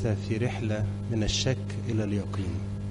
لسه في رحلة من الشك إلى اليقين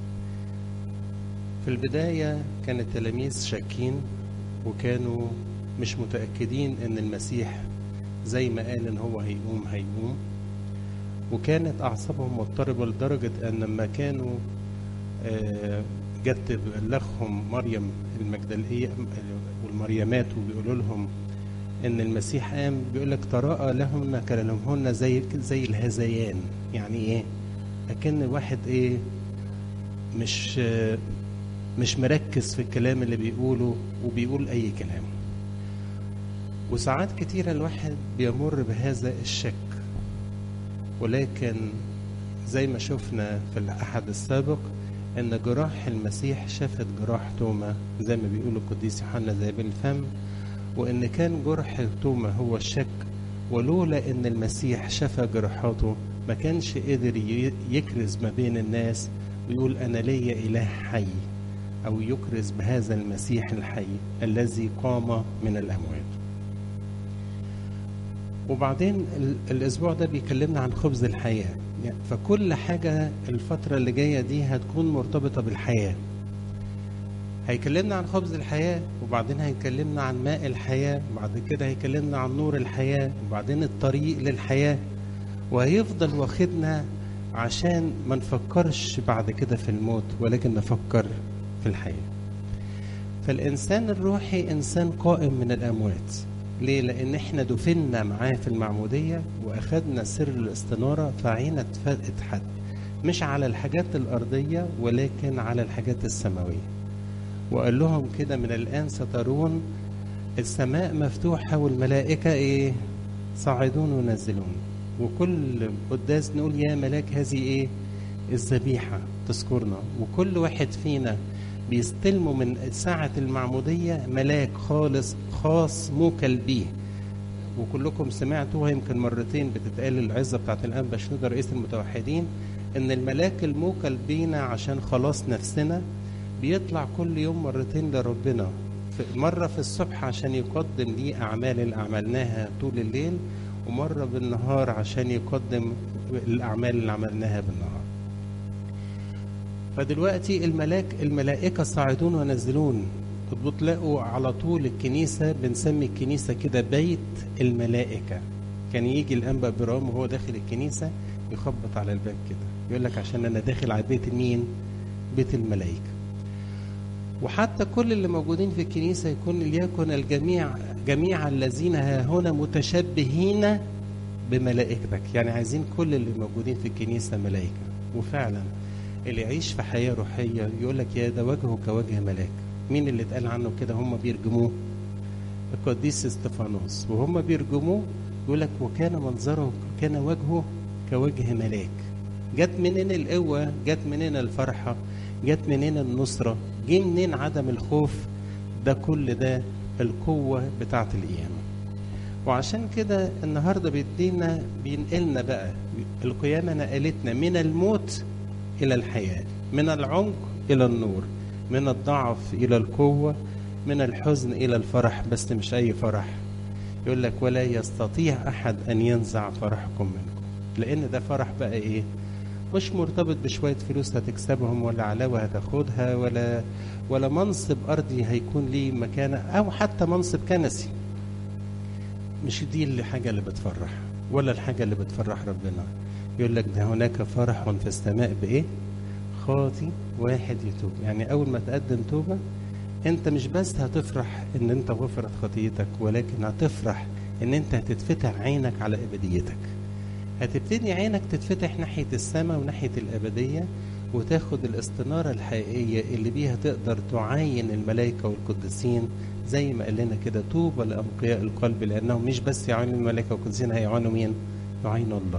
في البداية كان التلاميذ شاكين وكانوا مش متأكدين إن المسيح زي ما قال إن هو هيقوم هيقوم وكانت أعصابهم مضطربة لدرجة أن لما كانوا آه، جت تبلغهم مريم المجدلية والمريمات وبيقولوا لهم ان المسيح قام بيقول لك تراءى لهن كلامهن زي زي الهذيان يعني ايه اكن واحد ايه مش آه، مش مركز في الكلام اللي بيقوله وبيقول اي كلام وساعات كتيرة الواحد بيمر بهذا الشك ولكن زي ما شفنا في الأحد السابق أن جراح المسيح شافت جراح توما زي ما بيقول القديس يوحنا زي بالفم وأن كان جرح توما هو الشك ولولا أن المسيح شفى جراحاته ما كانش قدر ي- يكرز ما بين الناس ويقول أنا ليا إله حي أو يكرز بهذا المسيح الحي الذي قام من الأموات وبعدين ال- الاسبوع ده بيكلمنا عن خبز الحياه يعني فكل حاجه الفتره اللي جايه دي هتكون مرتبطه بالحياه هيكلمنا عن خبز الحياه وبعدين هيكلمنا عن ماء الحياه وبعد كده هيكلمنا عن نور الحياه وبعدين الطريق للحياه وهيفضل واخدنا عشان ما نفكرش بعد كده في الموت ولكن نفكر في الحياه فالإنسان الروحي إنسان قائم من الأموات ليه؟ لأن إحنا دفنا معاه في المعمودية وأخدنا سر الاستنارة فعينا اتفتحت مش على الحاجات الأرضية ولكن على الحاجات السماوية وقال لهم كده من الآن سترون السماء مفتوحة والملائكة إيه؟ صاعدون ونازلون وكل قداس نقول يا ملاك هذه إيه؟ الذبيحة تذكرنا وكل واحد فينا بيستلموا من ساعة المعمودية ملاك خالص خاص موكل بيه وكلكم سمعتوها يمكن مرتين بتتقال العزة بتاعت الأنبا شنودة رئيس المتوحدين إن الملاك الموكل بينا عشان خلاص نفسنا بيطلع كل يوم مرتين لربنا في- مرة في الصبح عشان يقدم لي أعمال اللي عملناها طول الليل ومرة بالنهار عشان يقدم الأعمال اللي عملناها بالنهار فدلوقتي الملاك الملائكة صاعدون ونازلون بتلاقوا على طول الكنيسة بنسمي الكنيسة كده بيت الملائكة كان يجي الأنبا برام وهو داخل الكنيسة يخبط على الباب كده يقول لك عشان أنا داخل على بيت مين بيت الملائكة وحتى كل اللي موجودين في الكنيسة يكون ليكن الجميع جميع الذين ها هنا متشبهين بملائكتك يعني عايزين كل اللي موجودين في الكنيسة ملائكة وفعلا اللي يعيش في حياة روحية يقول لك يا ده وجهه كوجه ملاك مين اللي اتقال عنه كده هم بيرجموه القديس استفانوس وهم بيرجموه يقول لك وكان منظره كان وجهه كوجه ملاك جت منين القوة جت منين الفرحة جت منين النصرة جه منين عدم الخوف ده كل ده القوة بتاعت القيامة وعشان كده النهارده بيدينا بينقلنا بقى القيامة نقلتنا من الموت إلى الحياة من العمق إلى النور من الضعف إلى القوة من الحزن إلى الفرح بس مش أي فرح يقول لك ولا يستطيع أحد أن ينزع فرحكم منكم لأن ده فرح بقى إيه مش مرتبط بشوية فلوس هتكسبهم ولا علاوة هتاخدها ولا ولا منصب أرضي هيكون ليه مكانة أو حتى منصب كنسي مش دي الحاجة اللي بتفرح ولا الحاجة اللي بتفرح ربنا يقول لك ده هناك فرح في السماء بإيه خاطي واحد يتوب يعني أول ما تقدم توبة أنت مش بس هتفرح إن أنت غفرت خطيتك ولكن هتفرح إن أنت هتتفتح عينك على أبديتك هتبتدي عينك تتفتح ناحية السماء وناحية الأبدية وتاخد الاستنارة الحقيقية اللي بيها تقدر تعاين الملائكة والقديسين زي ما قال لنا كده طوبى لأنقياء القلب لأنهم مش بس يعانوا الملائكة والقديسين هيعانوا مين؟ يعينوا الله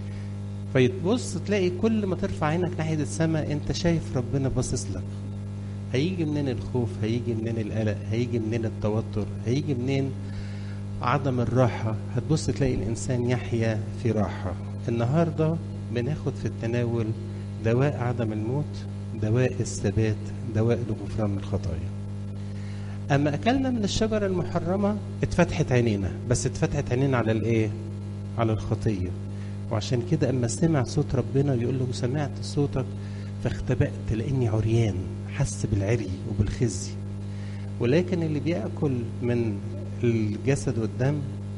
فيتبص تلاقي كل ما ترفع عينك ناحية السماء انت شايف ربنا باصص لك هيجي منين الخوف هيجي منين القلق هيجي منين التوتر هيجي منين عدم الراحة هتبص تلاقي الإنسان يحيا في راحة النهاردة بناخد في التناول دواء عدم الموت دواء الثبات دواء لغفران الخطايا أما أكلنا من الشجرة المحرمة اتفتحت عينينا بس اتفتحت عينينا على الإيه؟ على الخطية وعشان كده اما سمع صوت ربنا يقول له سمعت صوتك فاختبأت لاني عريان حس بالعري وبالخزي ولكن اللي بياكل من الجسد والدم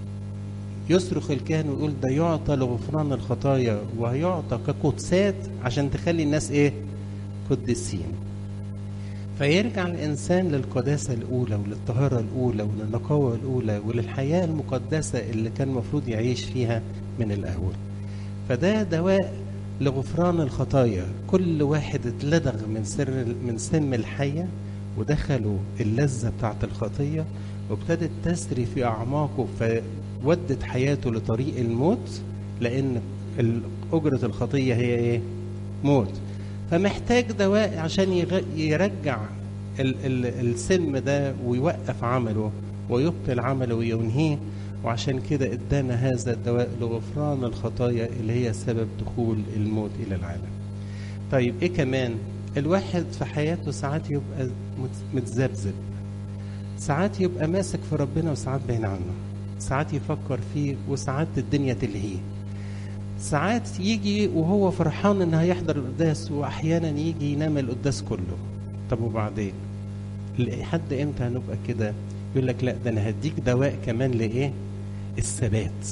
يصرخ الكاهن ويقول ده يعطى لغفران الخطايا وهيعطى كقدسات عشان تخلي الناس ايه قديسين فيرجع الانسان للقداسه الاولى وللطهاره الاولى وللنقاوه الاولى وللحياه المقدسه اللي كان المفروض يعيش فيها من الاول فده دواء لغفران الخطايا كل واحد اتلدغ من سر من سم الحيه ودخلوا اللذه بتاعت الخطيه وابتدت تسري في اعماقه فودت حياته لطريق الموت لان اجره الخطيه هي ايه موت فمحتاج دواء عشان يرجع ال ال السم ده ويوقف عمله ويبطل عمله وينهيه وعشان كده ادانا هذا الدواء لغفران الخطايا اللي هي سبب دخول الموت الى العالم. طيب ايه كمان؟ الواحد في حياته ساعات يبقى متذبذب. ساعات يبقى ماسك في ربنا وساعات بعيد عنه. ساعات يفكر فيه وساعات الدنيا تلهيه. ساعات يجي وهو فرحان ان هيحضر القداس واحيانا يجي ينام القداس كله طب وبعدين لحد امتى هنبقى كده يقول لك لا ده انا هديك دواء كمان لايه الثبات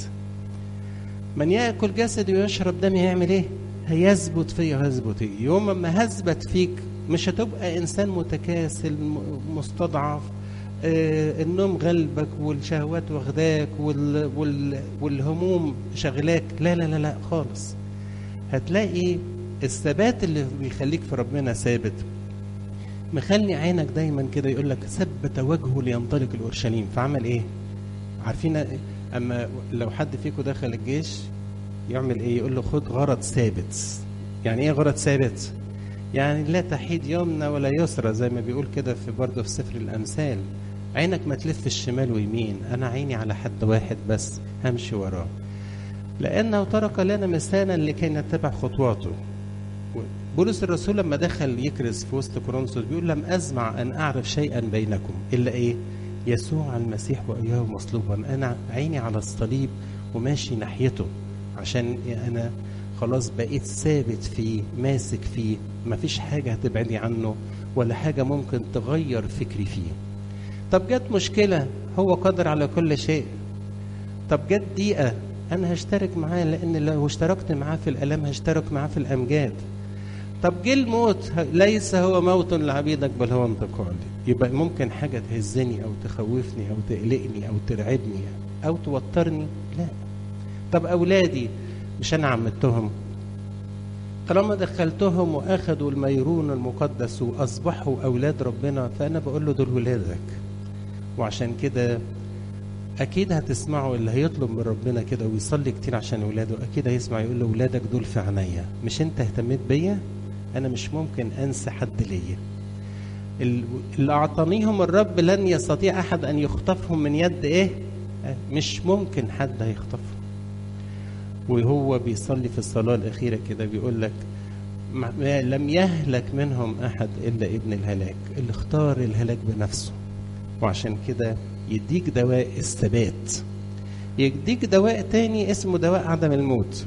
من ياكل جسدي ويشرب دمي هيعمل ايه هيثبت فيا هثبت ايه يوم ما هثبت فيك مش هتبقى انسان متكاسل مستضعف آه النوم غلبك والشهوات واخداك وال وال والهموم شغلاك لا لا لا لا خالص هتلاقي الثبات اللي بيخليك في ربنا ثابت مخلي عينك دايما كده يقول لك ثبت وجهه لينطلق الاورشليم فعمل ايه عارفين اما لو حد فيكم دخل الجيش يعمل ايه يقول له خد غرض ثابت يعني ايه غرض ثابت يعني لا تحيد يمنى ولا يسرى زي ما بيقول كده في برضه في سفر الامثال عينك ما تلف الشمال ويمين انا عيني على حد واحد بس همشي وراه لانه ترك لنا مثالا لكي نتبع خطواته بولس الرسول لما دخل يكرز في وسط كورنثوس بيقول لم ازمع ان اعرف شيئا بينكم الا ايه يسوع المسيح واياه مصلوبا انا عيني على الصليب وماشي ناحيته عشان انا خلاص بقيت ثابت فيه ماسك فيه مفيش حاجة هتبعدي عنه ولا حاجة ممكن تغير فكري فيه طب جت مشكلة هو قادر على كل شيء طب جت دقيقة أنا هشترك معاه لأن لو اشتركت معاه في الآلام هشترك معاه في الأمجاد طب جه الموت ليس هو موت لعبيدك بل هو انتقال يبقى ممكن حاجة تهزني أو تخوفني أو تقلقني أو ترعبني أو توترني لا طب أولادي مش أنا عمدتهم طالما دخلتهم واخدوا الميرون المقدس واصبحوا اولاد ربنا فانا بقول له دول ولادك وعشان كده اكيد هتسمعوا اللي هيطلب من ربنا كده ويصلي كتير عشان اولاده اكيد هيسمع يقول له ولادك دول في عينيا مش انت اهتميت بيا انا مش ممكن انسى حد ليا اللي اعطانيهم الرب لن يستطيع احد ان يخطفهم من يد ايه مش ممكن حد هيخطفهم وهو بيصلي في الصلاة الأخيرة كده بيقول لك ما لم يهلك منهم أحد إلا ابن الهلاك اللي اختار الهلاك بنفسه وعشان كده يديك دواء الثبات يديك دواء تاني اسمه دواء عدم الموت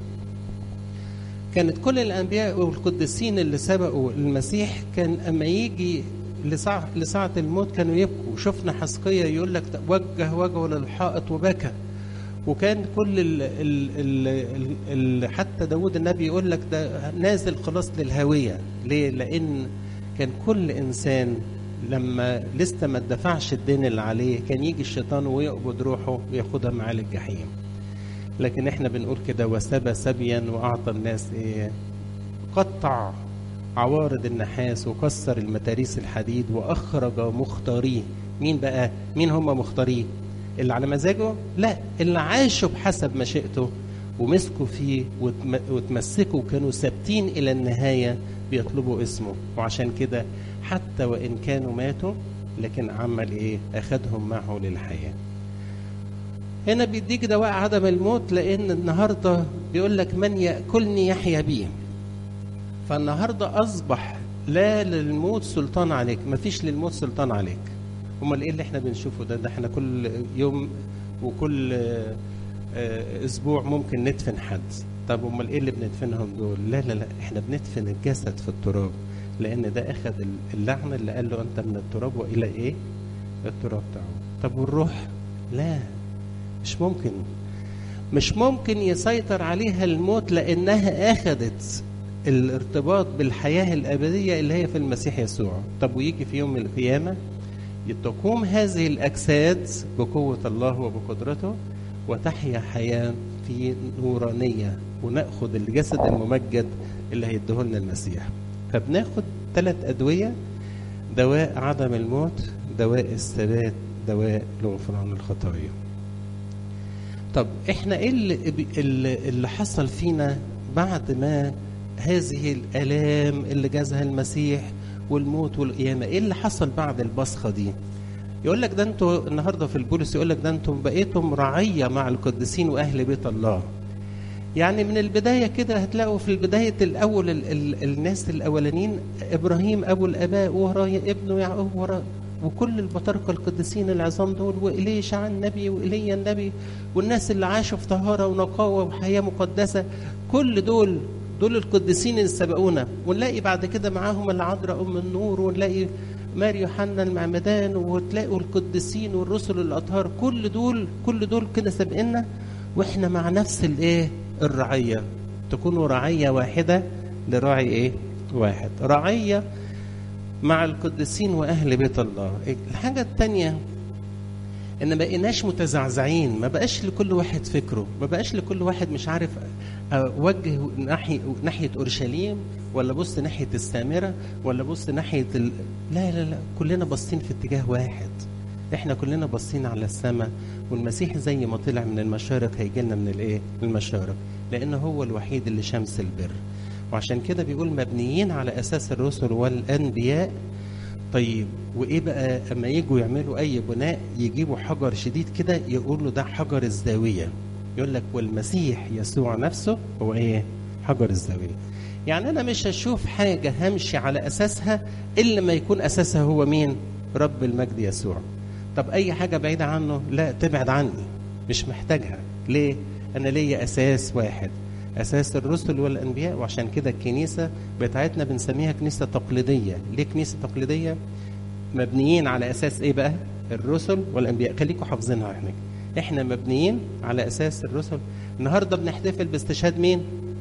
كانت كل الأنبياء والقديسين اللي سبقوا المسيح كان أما يجي لساعة, لساعة الموت كانوا يبكوا شفنا حسقية يقول لك وجه وجهه للحائط وبكى وكان كل ال ال ال ال حتى داود النبي يقول لك ده نازل خلاص للهوية ليه لأن كان كل إنسان لما لسه ما اتدفعش الدين اللي عليه كان يجي الشيطان ويقبض روحه وياخدها معاه للجحيم لكن احنا بنقول كده وسبى سبيا واعطى الناس ايه قطع عوارض النحاس وكسر المتاريس الحديد واخرج مختاريه مين بقى مين هم مختاريه اللي على مزاجه لا اللي عاشوا بحسب مشيئته ومسكوا فيه وتمسكوا وكانوا ثابتين الى النهايه بيطلبوا اسمه وعشان كده حتى وان كانوا ماتوا لكن عمل ايه اخذهم معه للحياه هنا بيديك دواء عدم الموت لان النهارده بيقول لك من ياكلني يحيا بي فالنهارده اصبح لا للموت سلطان عليك مفيش للموت سلطان عليك امال ايه اللي احنا بنشوفه ده ده احنا كل يوم وكل اسبوع ممكن ندفن حد طب امال ايه اللي بندفنهم دول لا لا لا احنا بندفن الجسد في التراب لان ده اخذ اللعنه اللي قال له انت من التراب والى ايه التراب بتاعه طب والروح لا مش ممكن مش ممكن يسيطر عليها الموت لانها اخذت الارتباط بالحياه الابديه اللي هي في المسيح يسوع طب ويجي في يوم من القيامه تقوم هذه الاجساد بقوه الله وبقدرته وتحيا حياه في نورانيه وناخذ الجسد الممجد اللي هيديه لنا المسيح فبناخد ثلاث ادويه دواء عدم الموت دواء الثبات دواء لغفران الخطايا طب احنا ايه اللي, اللي حصل فينا بعد ما هذه الالام اللي جازها المسيح والموت والقيامه ايه اللي حصل بعد البصخه دي يقول لك ده انتوا النهارده في البولس يقول لك ده انتم بقيتم رعيه مع القديسين واهل بيت الله يعني من البدايه كده هتلاقوا في البدايه الاول ال ال الناس الاولانيين ابراهيم ابو الاباء وراه ابنه يعقوب وراه وكل البطاركه القديسين العظام دول وإليشع النبي وإيليا النبي والناس اللي عاشوا في طهاره ونقاوه وحياه مقدسه كل دول دول القديسين اللي سبقونا ونلاقي بعد كده معاهم العذراء ام النور ونلاقي ماري يوحنا المعمدان وتلاقوا القديسين والرسل الاطهار كل دول كل دول كده سابقنا واحنا مع نفس الايه الرعيه تكونوا رعيه واحده لراعي ايه واحد رعيه مع القديسين واهل بيت الله الحاجه الثانيه ان ما بقيناش متزعزعين ما بقاش لكل واحد فكره ما بقاش لكل واحد مش عارف اوجه ناحيه ناحيه اورشليم ولا بص ناحيه السامره ولا بص ناحيه ال... لا لا لا كلنا باصين في اتجاه واحد احنا كلنا باصين على السماء والمسيح زي ما طلع من المشارق هيجي لنا من الايه المشارق لان هو الوحيد اللي شمس البر وعشان كده بيقول مبنيين على اساس الرسل والانبياء طيب وايه بقى اما يجوا يعملوا اي بناء يجيبوا حجر شديد كده يقولوا ده حجر الزاويه يقول لك والمسيح يسوع نفسه هو ايه حجر الزاويه يعني انا مش هشوف حاجه همشي على اساسها الا ما يكون اساسها هو مين رب المجد يسوع طب اي حاجه بعيده عنه لا تبعد عني مش محتاجها ليه انا ليا اساس واحد اساس الرسل والانبياء وعشان كده الكنيسه بتاعتنا بنسميها كنيسه تقليديه ليه كنيسه تقليديه مبنيين على اساس ايه بقى الرسل والانبياء خليكم حافظينها احنا احنا مبنيين على اساس الرسل النهارده بنحتفل باستشهاد مين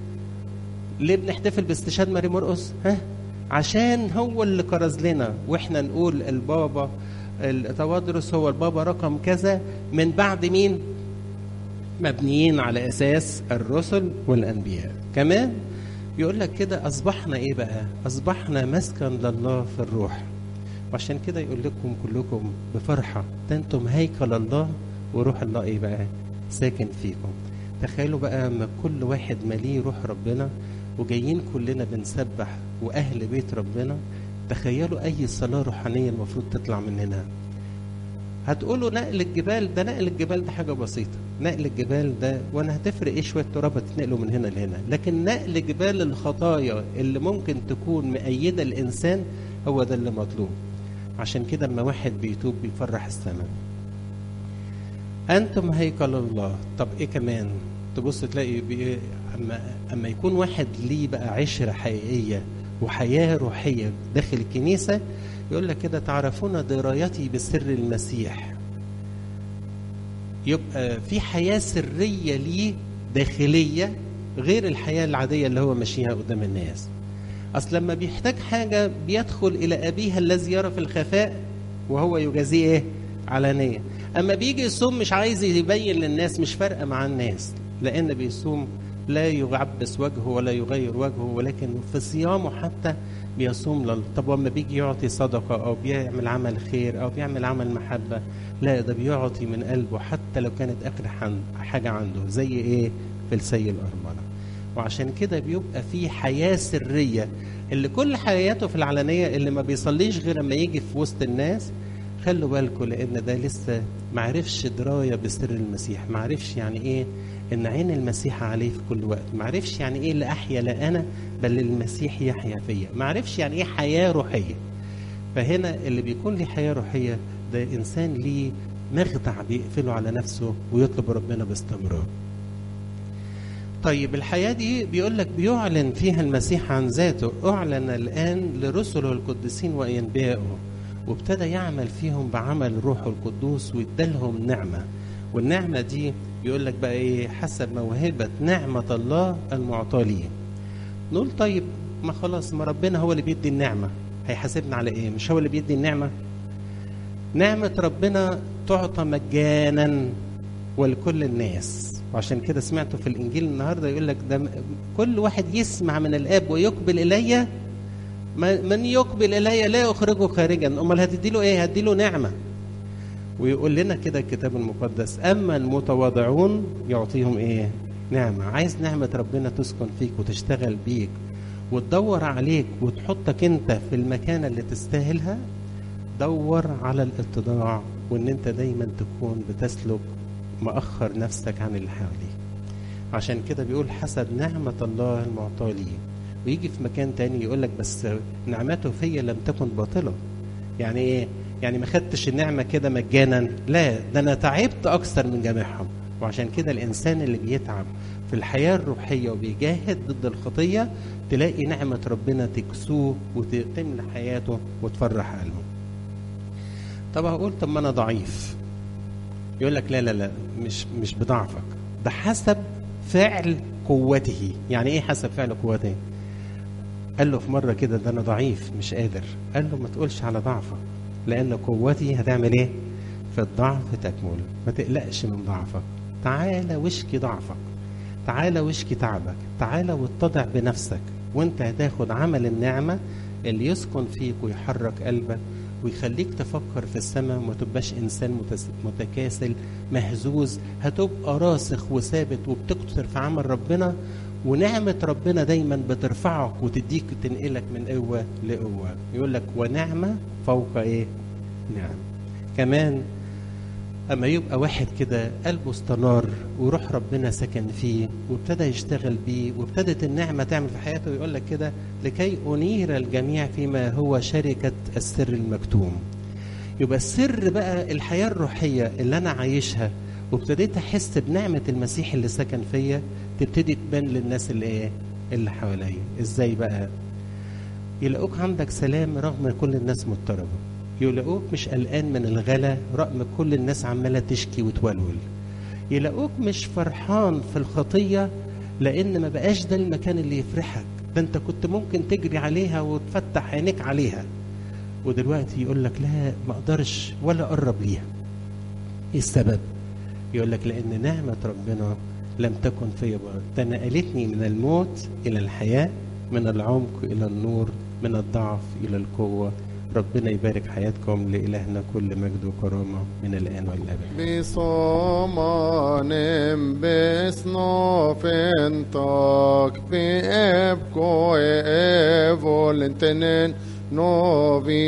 ليه بنحتفل باستشهاد ماري مرقس ها عشان هو اللي كرز لنا واحنا نقول البابا التوادرس هو البابا رقم كذا من بعد مين مبنيين على اساس الرسل والانبياء كمان يقول لك كده اصبحنا ايه بقى اصبحنا مسكن لله في الروح وعشان كده يقول لكم كلكم بفرحه ده انتم هيكل الله وروح الله ايه بقى ساكن فيكم تخيلوا بقى ما كل واحد ماليه روح ربنا وجايين كلنا بنسبح واهل بيت ربنا تخيلوا اي صلاه روحانيه المفروض تطلع مننا هتقولوا نقل الجبال ده نقل الجبال ده حاجه بسيطه نقل الجبال ده وانا هتفرق ايه شويه تراب تتنقلوا من هنا لهنا لكن نقل جبال الخطايا اللي ممكن تكون مأيده الانسان هو ده اللي مطلوب عشان كده اما واحد بيتوب بيفرح السماء انتم هيكل الله طب ايه كمان تبص تلاقي بي... اما اما يكون واحد ليه بقى عشره حقيقيه وحياه روحيه داخل الكنيسه يقول لك كده تعرفون درايتي بسر المسيح يبقى في حياه سريه ليه داخليه غير الحياه العاديه اللي هو ماشيها قدام الناس اصل لما بيحتاج حاجه بيدخل الى ابيها الذي يرى في الخفاء وهو يجازيه ايه علانيه اما بيجي يصوم مش عايز يبين للناس مش فارقه مع الناس لان بيصوم لا يعبس وجهه ولا يغير وجهه ولكن في صيامه حتى بيصوم لل... طب لما بيجي يعطي صدقه او بيعمل عمل خير او بيعمل عمل محبه لا ده بيعطي من قلبه حتى لو كانت اخر حاجه عنده زي ايه في السي الارمله وعشان كده بيبقى في حياه سريه اللي كل حياته في العلانيه اللي ما بيصليش غير لما يجي في وسط الناس خلوا بالكم لان ده لسه معرفش درايه بسر المسيح معرفش يعني ايه ان عين المسيح عليه في كل وقت معرفش يعني ايه لا احيا لا انا بل المسيح يحيا فيا معرفش يعني ايه حياه روحيه فهنا اللي بيكون ليه حياه روحيه ده انسان ليه مخدع بيقفله على نفسه ويطلب ربنا باستمرار طيب الحياة دي بيقول لك بيعلن فيها المسيح عن ذاته أعلن الآن لرسله القديسين وأنبيائه وابتدى يعمل فيهم بعمل روحه القدوس وادالهم نعمة والنعمة دي بيقول لك بقى ايه حسب موهبة نعمة الله المعطاة ليه نقول طيب ما خلاص ما ربنا هو اللي بيدي النعمة هيحاسبنا على ايه مش هو اللي بيدي النعمة نعمة ربنا تعطى مجانا ولكل الناس وعشان كده سمعته في الانجيل النهارده يقول لك ده كل واحد يسمع من الاب ويقبل الي من يقبل الي لا اخرجه خارجا امال هتدي له ايه هدي له نعمه ويقول لنا كده الكتاب المقدس اما المتواضعون يعطيهم ايه نعمه عايز نعمه ربنا تسكن فيك وتشتغل بيك وتدور عليك وتحطك انت في المكانه اللي تستاهلها دور على الاتضاع وان انت دايما تكون بتسلك مأخر نفسك عن اللي حواليك عشان كده بيقول حسب نعمة الله المعطاة لي ويجي في مكان تاني يقول لك بس نعمته فيا لم تكن باطلة يعني ايه يعني ما خدتش النعمة كده مجانا لا ده انا تعبت اكثر من جميعهم وعشان كده الانسان اللي بيتعب في الحياة الروحية وبيجاهد ضد الخطية تلاقي نعمة ربنا تكسوه وتملى حياته وتفرح قلبه طب هقول طب ما انا ضعيف يقول لك لا لا لا مش مش بضعفك ده حسب فعل قوته يعني ايه حسب فعل قوته قال له في مرة كده ده أنا ضعيف مش قادر قال له ما تقولش على ضعفك لأن قوتي هتعمل إيه؟ في الضعف تكمل ما تقلقش من ضعفك تعالى واشكي ضعفك تعالى واشكي تعبك تعالى واتضع بنفسك وانت هتاخد عمل النعمة اللي يسكن فيك ويحرك قلبك ويخليك تفكر في السماء وما تبقاش انسان متكاسل مهزوز هتبقى راسخ وثابت وبتكتر في عمل ربنا ونعمة ربنا دايما بترفعك وتديك تنقلك من قوة لقوة يقول لك ونعمة فوق ايه نعم كمان اما يبقى واحد كده قلبه استنار وروح ربنا سكن فيه وابتدى يشتغل بيه وابتدت النعمه تعمل في حياته يقول لك كده لكي انير الجميع فيما هو شركه السر المكتوم يبقى السر بقى الحياه الروحيه اللي انا عايشها وابتديت احس بنعمه المسيح اللي سكن فيا تبتدي تبان للناس اللي ايه اللي حواليا ازاي بقى يلاقوك عندك سلام رغم كل الناس مضطربه يلاقوك مش قلقان من الغلا رغم كل الناس عماله تشكي وتولول يلاقوك مش فرحان في الخطيه لان ما بقاش ده المكان اللي يفرحك ده انت كنت ممكن تجري عليها وتفتح عينيك عليها ودلوقتي يقول لك لا ما اقدرش ولا اقرب ليها ايه السبب يقول لك لان نعمه ربنا لم تكن في ده نقلتني من الموت الى الحياه من العمق الى النور من الضعف الى القوه ربنا يبارك حياتكم لإلهنا كل مجد وكرامة من الآن والأبد بصمانم بسنوفن تاك بأبكو إيفولنتنن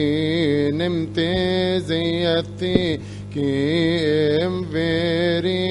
نوفي نمتزيتي كيم فيري